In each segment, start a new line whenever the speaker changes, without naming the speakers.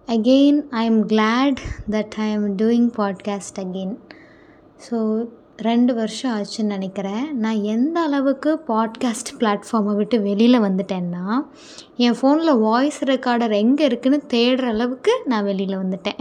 again i am glad that i am doing podcast again so ரெண்டு வருஷம் ஆச்சுன்னு நினைக்கிறேன் நான் எந்த அளவுக்கு பாட்காஸ்ட் பிளாட்ஃபார்மை விட்டு வெளியில் வந்துட்டேன்னா என் ஃபோனில் வாய்ஸ் ரெக்கார்டர் எங்கே இருக்குதுன்னு தேடுற அளவுக்கு நான் வெளியில் வந்துட்டேன்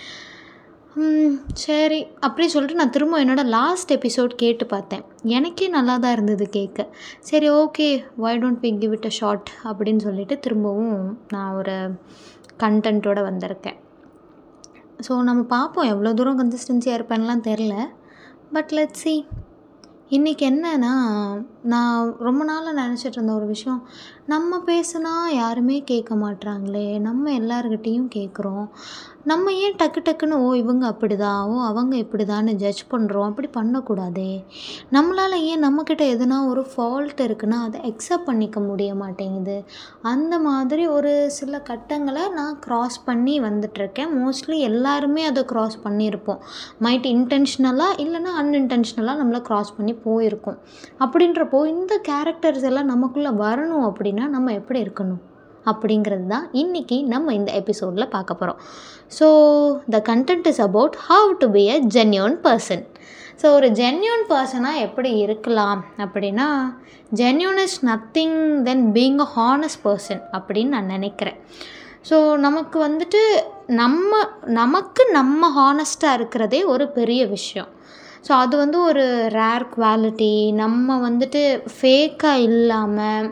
சரி அப்படி சொல்லிட்டு நான் திரும்ப என்னோடய லாஸ்ட் எபிசோட் கேட்டு பார்த்தேன் எனக்கே நல்லா தான் இருந்தது கேட்க சரி okay why don't we give it a shot அப்படின்னு சொல்லிட்டு திரும்பவும் நான் ஒரு கண்டென்ட்டோடு வந்திருக்கேன் ஸோ நம்ம பார்ப்போம் எவ்வளோ தூரம் கன்சிஸ்டன்சியாக இருப்பேன்லாம் தெரில பட் லெட் சி இன்றைக்கி என்னன்னா நான் ரொம்ப நாளாக நினச்சிட்டு இருந்த ஒரு விஷயம் நம்ம பேசுனா யாருமே கேட்க மாட்றாங்களே நம்ம எல்லாருக்கிட்டேயும் கேட்குறோம் நம்ம ஏன் டக்கு டக்குன்னு ஓ இவங்க அப்படி தான் ஓ அவங்க இப்படி தான்னு ஜட்ஜ் பண்ணுறோம் அப்படி பண்ணக்கூடாதே நம்மளால் ஏன் நம்மக்கிட்ட எதுனா ஒரு ஃபால்ட் இருக்குன்னா அதை அக்செப்ட் பண்ணிக்க முடிய மாட்டேங்குது அந்த மாதிரி ஒரு சில கட்டங்களை நான் க்ராஸ் பண்ணி வந்துட்டுருக்கேன் மோஸ்ட்லி எல்லாருமே அதை க்ராஸ் பண்ணியிருப்போம் மைட் இன்டென்ஷ்னலாக இல்லைன்னா அன்இன்டென்ஷ்னலாக நம்மளை க்ராஸ் பண்ணி போயிருக்கோம் அப்படின்றப்போ இந்த கேரக்டர்ஸ் எல்லாம் நமக்குள்ளே வரணும் அப்படின்னா நம்ம எப்படி இருக்கணும் அப்படிங்கிறது தான் இன்றைக்கி நம்ம இந்த எபிசோடில் பார்க்க போகிறோம் so the content is about how to be a genuine person so ஒரு ஜென்யூன் பர்சனாக எப்படி இருக்கலாம் அப்படின்னா genuine is nothing then being a honest person அப்படின்னு நான் நினைக்கிறேன் ஸோ நமக்கு வந்துட்டு நம்ம நமக்கு நம்ம ஹானஸ்ட்டாக இருக்கிறதே ஒரு பெரிய விஷயம் ஸோ அது வந்து ஒரு ரேர் குவாலிட்டி நம்ம வந்துட்டு ஃபேக்காக இல்லாமல்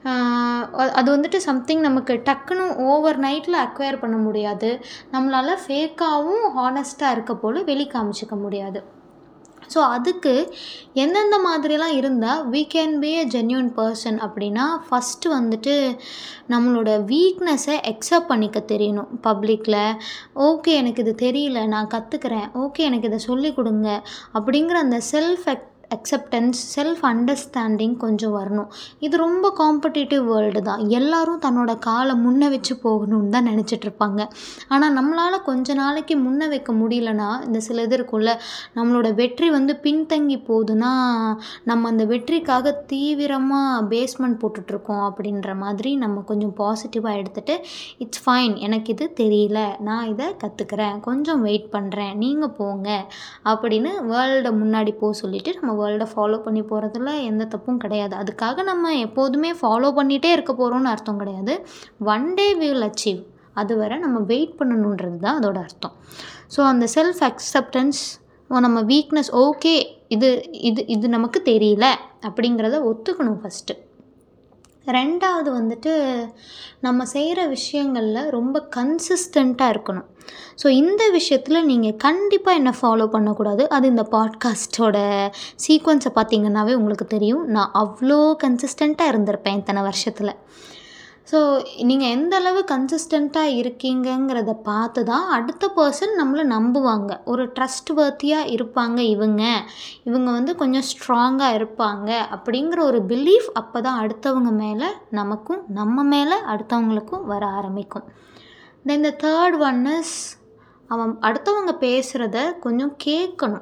அது வந்துட்டு சம்திங் நமக்கு டக்குன்னு ஓவர் நைட்டில் அக்வயர் பண்ண முடியாது நம்மளால் ஃபேக்காகவும் ஹானஸ்ட்டாக இருக்க போல் வெளி காமிச்சிக்க முடியாது ஸோ அதுக்கு எந்தெந்த மாதிரிலாம் இருந்தால் we can be a genuine person அப்படின்னா ஃபஸ்ட்டு வந்துட்டு நம்மளோட வீக்னஸை அக்செப்ட் பண்ணிக்க தெரியணும் பப்ளிக்கில் ஓகே எனக்கு இது தெரியல நான் கற்றுக்கிறேன் ஓகே எனக்கு இதை சொல்லிக் கொடுங்க அப்படிங்கிற அந்த செல்ஃப் எக் அக்செப்டன்ஸ் செல்ஃப் அண்டர்ஸ்டாண்டிங் கொஞ்சம் வரணும் இது ரொம்ப காம்படிட்டிவ் வேர்ல்டு தான் எல்லோரும் தன்னோட காலை முன்ன வச்சு போகணும்னு தான் நினச்சிட்ருப்பாங்க ஆனால் நம்மளால் கொஞ்ச நாளைக்கு முன்ன வைக்க முடியலனா இந்த சில இது இருக்கும்ல நம்மளோட வெற்றி வந்து பின்தங்கி போகுதுன்னா நம்ம அந்த வெற்றிக்காக தீவிரமாக பேஸ்மெண்ட் போட்டுட்ருக்கோம் அப்படின்ற மாதிரி நம்ம கொஞ்சம் பாசிட்டிவாக எடுத்துகிட்டு இட்ஸ் ஃபைன் எனக்கு இது தெரியல நான் இதை கற்றுக்கிறேன் கொஞ்சம் வெயிட் பண்ணுறேன் நீங்கள் போங்க அப்படின்னு வேர்ல்டை முன்னாடி போக சொல்லிவிட்டு நம்ம வேர்ல்டை ஃபாலோ பண்ணி போகிறதுல எந்த தப்பும் கிடையாது அதுக்காக நம்ம எப்போதுமே ஃபாலோ பண்ணிகிட்டே இருக்க போகிறோம்னு அர்த்தம் கிடையாது ஒன் டே வில் அச்சீவ் அது வரை நம்ம வெயிட் பண்ணணுன்றது தான் அதோட அர்த்தம் ஸோ அந்த செல்ஃப் அக்செப்டன்ஸ் நம்ம வீக்னஸ் ஓகே இது இது இது நமக்கு தெரியல அப்படிங்கிறத ஒத்துக்கணும் ஃபஸ்ட்டு ரெண்டாவது வந்துட்டு நம்ம செய்கிற விஷயங்களில் ரொம்ப கன்சிஸ்டண்ட்டாக இருக்கணும் ஸோ இந்த விஷயத்தில் நீங்கள் கண்டிப்பாக என்ன ஃபாலோ பண்ணக்கூடாது அது இந்த பாட்காஸ்ட்டோட சீக்வன்ஸை பார்த்தீங்கன்னாவே உங்களுக்கு தெரியும் நான் அவ்வளோ கன்சிஸ்டண்ட்டாக இருந்திருப்பேன் இத்தனை வருஷத்தில் ஸோ நீங்கள் எந்த அளவு கன்சிஸ்டண்ட்டாக இருக்கீங்கங்கிறத பார்த்து தான் அடுத்த பர்சன் நம்மளை நம்புவாங்க ஒரு ட்ரஸ்ட் வர்த்தியாக இருப்பாங்க இவங்க இவங்க வந்து கொஞ்சம் ஸ்ட்ராங்காக இருப்பாங்க அப்படிங்கிற ஒரு பிலீஃப் அப்போ தான் அடுத்தவங்க மேலே நமக்கும் நம்ம மேலே அடுத்தவங்களுக்கும் வர ஆரம்பிக்கும் then the third one is அவன் அடுத்தவங்க பேசுகிறத கொஞ்சம் கேட்கணும்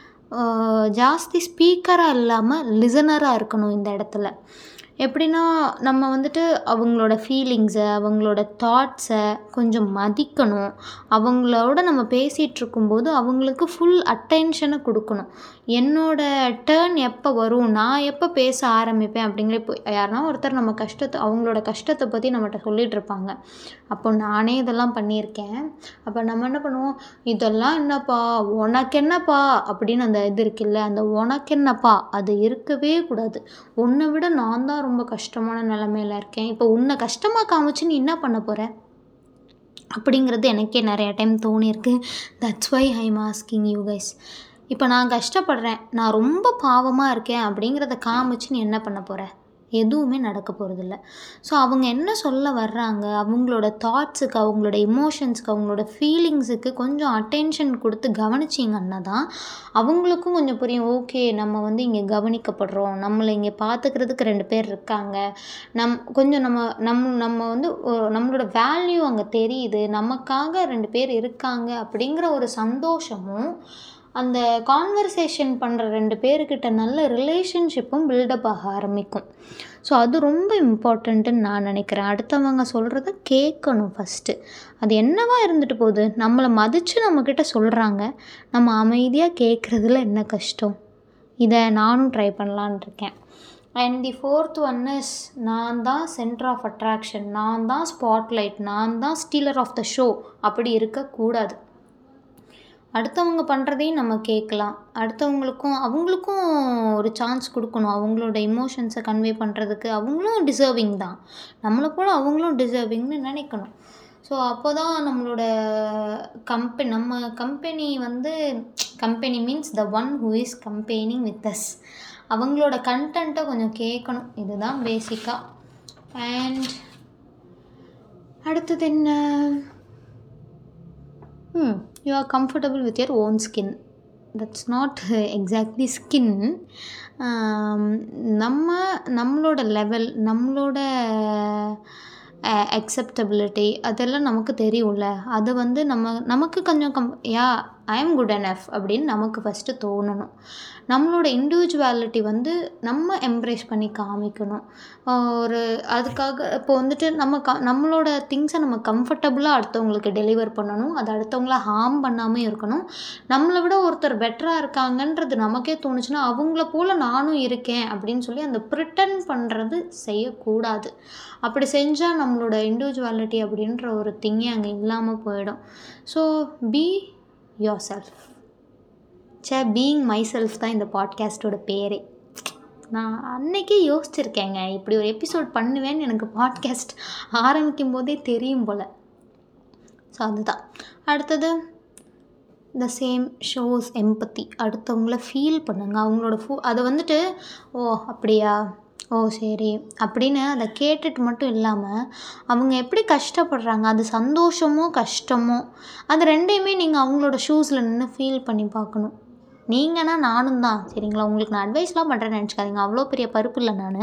ஜாஸ்தி ஸ்பீக்கராக இல்லாமல் லிசனராக இருக்கணும் இந்த இடத்துல எப்படின்னா நம்ம வந்துட்டு அவங்களோட ஃபீலிங்ஸை அவங்களோட தாட்ஸை கொஞ்சம் மதிக்கணும் அவங்களோட நம்ம பேசிகிட்டு இருக்கும்போது அவங்களுக்கு ஃபுல் அட்டென்ஷனை கொடுக்கணும் என்னோடய டேர்ன் எப்போ வரும் நான் எப்போ பேச ஆரம்பிப்பேன் அப்படிங்கிற இப்போ யாருனா ஒருத்தர் நம்ம கஷ்டத்தை அவங்களோட கஷ்டத்தை பற்றி நம்மகிட்ட சொல்லிகிட்டு இருப்பாங்க அப்போ நானே இதெல்லாம் பண்ணியிருக்கேன் அப்போ நம்ம என்ன பண்ணுவோம் இதெல்லாம் என்னப்பா உனக்கு என்னப்பா அப்படின்னு அந்த இது இருக்குல்ல அந்த உனக்கு என்னப்பா அது இருக்கவே கூடாது உன்னை விட நான் தான் ரொம்ப கஷ்டமான நிலமையில இருக்கேன் இப்போ உன்னை கஷ்டமாக காமிச்சு நீ என்ன பண்ண போகிற அப்படிங்கிறது எனக்கே நிறையா டைம் தோணியிருக்கு that's why I am asking you guys இப்போ நான் கஷ்டப்படுறேன் நான் ரொம்ப பாவமாக இருக்கேன் அப்படிங்கிறத காமிச்சு நீ என்ன பண்ண போகிற எதுவுமே நடக்க போகிறதில்ல ஸோ அவங்க என்ன சொல்ல வர்றாங்க அவங்களோட தாட்ஸுக்கு அவங்களோட எமோஷன்ஸ்க்கு அவங்களோட ஃபீலிங்ஸுக்கு கொஞ்சம் அட்டென்ஷன் கொடுத்து கவனிச்சிங்கன்னா தான் அவங்களுக்கும் கொஞ்சம் புரியும் ஓகே நம்ம வந்து இங்கே கவனிக்கப்படுறோம் நம்மளை இங்கே பார்த்துக்கிறதுக்கு ரெண்டு பேர் இருக்காங்க நம் கொஞ்சம் நம்ம நம் நம்ம வந்து நம்மளோட வேல்யூ அங்கே தெரியுது நமக்காக ரெண்டு பேர் இருக்காங்க அப்படிங்கிற ஒரு சந்தோஷமும் அந்த கான்வர்சேஷன் பண்ணுற ரெண்டு பேர்கிட்ட நல்ல ரிலேஷன்ஷிப்பும் பில்டப் ஆக ஆரம்பிக்கும் ஸோ அது ரொம்ப இம்பார்ட்டண்ட்டுன்னு நான் நினைக்கிறேன் அடுத்தவங்க சொல்கிறத கேட்கணும் ஃபஸ்ட்டு அது என்னவா இருந்துட்டு போகுது நம்மளை மதித்து நம்மக்கிட்ட சொல்கிறாங்க நம்ம அமைதியாக கேட்குறதுல என்ன கஷ்டம் இதை நானும் ட்ரை பண்ணலான் இருக்கேன் and the fourth one is நான் தான் சென்டர் ஆஃப் அட்ராக்ஷன் நான் தான் ஸ்பாட்லைட் நான் தான் ஸ்டீலர் ஆஃப் த ஷோ அப்படி இருக்கக்கூடாது அடுத்தவங்க பண்ணுறதையும் நம்ம கேட்கலாம் அடுத்தவங்களுக்கும் அவங்களுக்கும் ஒரு சான்ஸ் கொடுக்கணும் அவங்களோட இமோஷன்ஸை கன்வே பண்ணுறதுக்கு அவங்களும் டிசர்விங் தான் நம்மளை போல் அவங்களும் டிசர்விங்னு நினைக்கணும் ஸோ அப்போ தான் நம்மளோட கம்பெனி நம்ம கம்பெனி வந்து company means the one who is companying with us அவங்களோட கண்டென்ட்டை கொஞ்சம் கேட்கணும் இதுதான் பேசிக்காக அண்ட் அடுத்தது என்ன hmm you are comfortable with your own skin that's not exactly skin நம்ம நம்மளோட லெவல் நம்மளோட அக்செப்டபிலிட்டி அதெல்லாம் நமக்கு தெரியும்ல அது வந்து நம்ம நமக்கு கொஞ்சம் come yeah I am good enough அப்படின்னு நமக்கு ஃபஸ்ட்டு தோணணும் நம்மளோட இண்டிவிஜுவாலிட்டி வந்து நம்ம எம்ப்ரேஸ் பண்ணி காமிக்கணும் ஒரு அதுக்காக இப்போ வந்துட்டு நம்ம க நம்மளோட திங்ஸை நம்ம கம்ஃபர்டபுளாக அடுத்தவங்களுக்கு டெலிவர் பண்ணணும் அது அடுத்தவங்கள ஹார்ம் பண்ணாமல் இருக்கணும் நம்மளை விட ஒருத்தர் பெட்டராக இருக்காங்கன்றது நமக்கே தோணுச்சுன்னா அவங்கள போல் நானும் இருக்கேன் அப்படின்னு சொல்லி அந்த ப்ரிட்டன் பண்ணுறது செய்யக்கூடாது அப்படி செஞ்சால் நம்மளோட இண்டிவிஜுவாலிட்டி அப்படின்ற ஒரு திங்கே அங்கே இல்லாமல் போயிடும் so be yourself say being myself தான் இந்த பாட்காஸ்ட்டோட பேரே நான் அன்னைக்கே யோசிச்சிருக்கேங்க இப்படி ஒரு எபிசோட் பண்ணுவேன்னு எனக்கு பாட்காஸ்ட் ஆரம்பிக்கும் போதே தெரியும் போல் ஸோ அதுதான் அடுத்தது த சேம் ஷோஸ் எம்பத்தி அடுத்தவங்கள ஃபீல் பண்ணுங்க அவங்களோட ஃபூ அதை வந்துட்டு ஓ அப்படியா ஓ சரி அப்படின்னு அதை கேட்டுட்டு மட்டும் இல்லாமல் அவங்க எப்படி கஷ்டப்படுறாங்க அது சந்தோஷமோ கஷ்டமோ அது ரெண்டையுமே நீங்கள் அவங்களோட ஷூஸில் நின்று ஃபீல் பண்ணி பார்க்கணும் நீங்கன்னா நானும் தான் சரிங்களா உங்களுக்கு நான் அட்வைஸ்லாம் பண்ணுறேன்னு நினச்சிக்காதீங்க அவ்வளோ பெரிய பருப்பு இல்லை நான்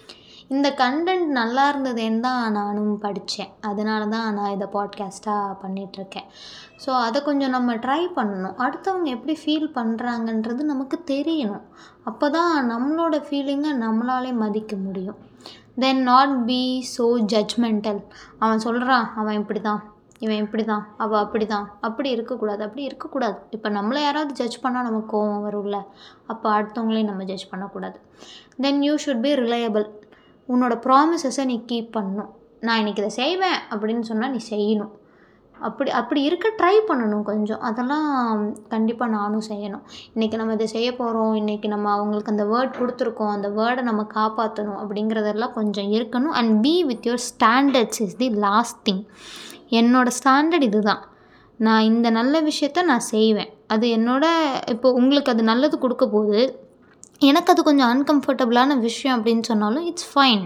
இந்த கண்டென்ட் நல்லா இருந்ததுன்னு தான் நானும் படித்தேன் அதனால தான் நான் இதை பாட்காஸ்ட்டாக பண்ணிகிட்ருக்கேன் ஸோ அதை கொஞ்சம் நம்ம ட்ரை பண்ணணும் அடுத்தவங்க எப்படி ஃபீல் பண்ணுறாங்கன்றது நமக்கு தெரியணும் அப்போ தான் நம்மளோட ஃபீலிங்கை நம்மளாலே மதிக்க முடியும் then not be so judgemental அவன் சொல்கிறான் அவன் இப்படி தான் இவன் இப்படி தான் அவள் அப்படி தான் அப்படி இருக்கக்கூடாது அப்படி இருக்கக்கூடாது இப்போ நம்மளை யாராவது ஜட்ஜ் பண்ணால் நமக்கு கோவம் வரும்ல அப்போ அடுத்தவங்களையும் நம்ம ஜட்ஜ் பண்ணக்கூடாது then you should be reliable உன்னோட ப்ராமிசஸை நீ கீப் பண்ணணும் நான் இன்றைக்கி இதை செய்வேன் அப்படின்னு சொன்னால் நீ செய்யணும் அப்படி அப்படி இருக்க ட்ரை பண்ணணும் கொஞ்சம் அதெல்லாம் கண்டிப்பாக நானும் செய்யணும் இன்றைக்கி நம்ம இதை செய்ய போகிறோம் இன்றைக்கி நம்ம அவங்களுக்கு அந்த வேர்ட் கொடுத்துருக்கோம் அந்த வேர்டை நம்ம காப்பாற்றணும் அப்படிங்கிறதெல்லாம் கொஞ்சம் இருக்கணும் and be with your standards is the last thing என்னோடய ஸ்டாண்டர்ட் இது தான் நான் இந்த நல்ல விஷயத்த நான் செய்வேன் அது என்னோட இப்போ உங்களுக்கு அது நல்லது கொடுக்க போது எனக்கு அது கொஞ்சம் அன்கம்ஃபர்டபுளான விஷயம் அப்படின்னு சொன்னாலும் இட்ஸ் ஃபைன்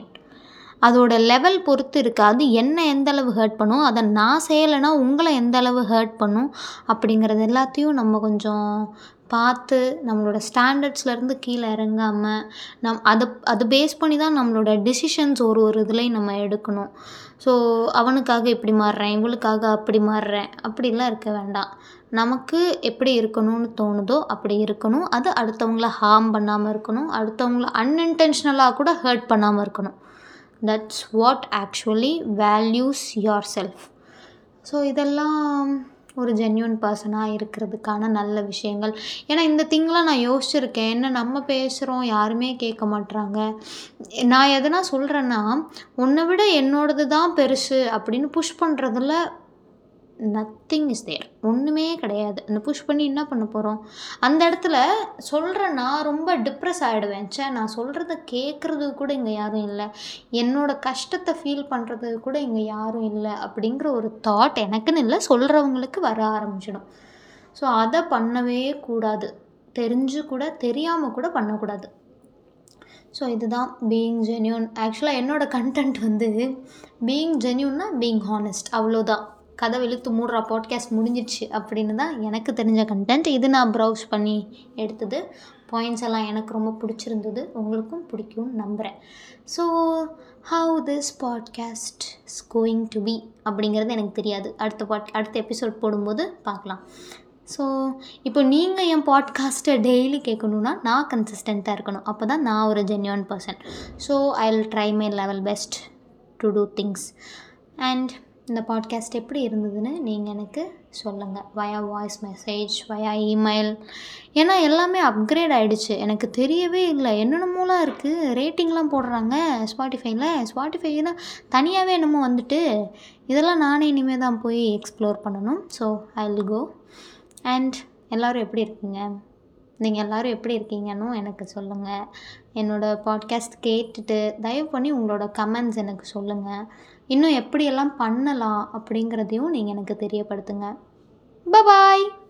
அதோட லெவல் பொறுத்து இருக்குது அது என்ன எந்த அளவு ஹர்ட் பண்ணும் அதை நான் செய்யலைன்னா உங்களை எந்த அளவு ஹர்ட் பண்ணும் அப்படிங்கிறது எல்லாத்தையும் நம்ம கொஞ்சம் பார்த்து நம்மளோட ஸ்டாண்டர்ட்ஸ்லேருந்து கீழே இறங்காமல் நம் அதை அது பேஸ் பண்ணி தான் நம்மளோட டிசிஷன்ஸ் ஒரு ஒரு இதுலேயும் நம்ம எடுக்கணும் ஸோ அவனுக்காக இப்படி மாறுறேன் இவளுக்காக அப்படி மாறுறேன் அப்படிலாம் இருக்க வேண்டாம் நமக்கு எப்படி இருக்கணும்னு தோணுதோ அப்படி இருக்கணும் அது அடுத்தவங்கள ஹார்ம் பண்ணாமல் இருக்கணும் அடுத்தவங்கள அன்இன்டென்ஷனலாக கூட ஹர்ட் பண்ணாமல் இருக்கணும் that's what actually values yourself so இதெல்லாம் ஒரு ஜென்யூன் பர்சனாக இருக்கிறதுக்கான நல்ல விஷயங்கள் ஏன்னா இந்த திங்கெலாம் நான் யோசிச்சிருக்கேன் என்ன நம்ம பேசுகிறோம் யாருமே கேட்க மாட்றாங்க நான் எதனா சொல்கிறேன்னா உன்னை விட என்னோடது தான் பெருசு அப்படின்னு புஷ் பண்ணுறதுல நத்திங் இஸ் தேர் ஒன்றுமே கிடையாது அந்த புஷ் பண்ணி என்ன பண்ண போகிறோம் அந்த இடத்துல சொல்கிற நான் ரொம்ப டிப்ரெஸ் ஆகிடுவேன் சே நான் சொல்கிறத கேட்குறது கூட இங்கே யாரும் இல்லை என்னோடய கஷ்டத்தை ஃபீல் பண்ணுறது கூட இங்கே யாரும் இல்லை அப்படிங்கிற ஒரு தாட் எனக்குன்னு இல்லை சொல்கிறவங்களுக்கு வர ஆரம்பிச்சிடும் ஸோ அதை பண்ணவே கூடாது தெரிஞ்சு கூட தெரியாமல் கூட பண்ணக்கூடாது ஸோ இதுதான் பீயிங் ஜென்யூன் ஆக்சுவலாக என்னோடய கண்டென்ட் வந்து பீயிங் ஜென்யூன்னா பீயிங் ஹானஸ்ட் அவ்வளோதான் கதை இழுத்து மூடுறா பாட்காஸ்ட் முடிஞ்சிடுச்சு அப்படின்னு தான் எனக்கு தெரிஞ்ச கண்டென்ட் இது நான் ப்ரௌஸ் பண்ணி எடுத்தது பாயிண்ட்ஸ் எல்லாம் எனக்கு ரொம்ப பிடிச்சிருந்தது உங்களுக்கும் பிடிக்கும்னு நம்புகிறேன் so how this podcast is going to be அப்படிங்கிறது எனக்கு தெரியாது அடுத்த பாட் அடுத்த எபிசோட் போடும்போது பார்க்கலாம் ஸோ இப்போ நீங்கள் என் பாட்காஸ்ட்டை டெய்லி கேட்கணுன்னா நான் கன்சிஸ்டண்ட்டாக இருக்கணும் அப்போ தான் நான் ஒரு genuine person so I will try my level best to do things and இந்த பாட்காஸ்ட் எப்படி இருந்ததுன்னு நீங்கள் எனக்கு சொல்லுங்கள் via voice message via email ஏன்னா எல்லாமே அப்கிரேட் ஆகிடுச்சு எனக்கு தெரியவே இல்லை என்னென்னமோலாம் இருக்குது ரேட்டிங்லாம் போடுறாங்க ஸ்பாட்டிஃபைல ஸ்பாட்டிஃபைனா தனியாகவே என்னமோ வந்துட்டு இதெல்லாம் நானே இனிமேல் தான் போய் எக்ஸ்ப்ளோர் பண்ணணும் so I will go and எல்லோரும் எப்படி இருக்கீங்க நீங்கள் எல்லோரும் எப்படி இருக்கீங்கன்னு எனக்கு சொல்லுங்கள் என்னோடய பாட்காஸ்ட் கேட்டுட்டு தயவு பண்ணி உங்களோட கமெண்ட்ஸ் எனக்கு சொல்லுங்கள் இன்னும் எப்படியெல்லாம் பண்ணலாம் அப்படிங்கிறதையும் நீங்கள் எனக்கு தெரியப்படுத்துங்க பபாய்